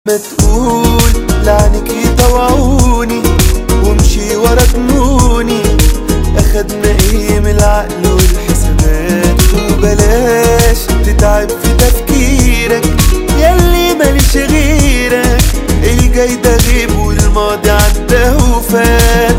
ما تقول لعنك يطوعوني وامشي ورا جنوني اخدنا ايه من العقل والحسابات وبلاش تتعب في تفكيرك ياللي ماليش غيرك الجاي ده غيب والماضي عدى وفات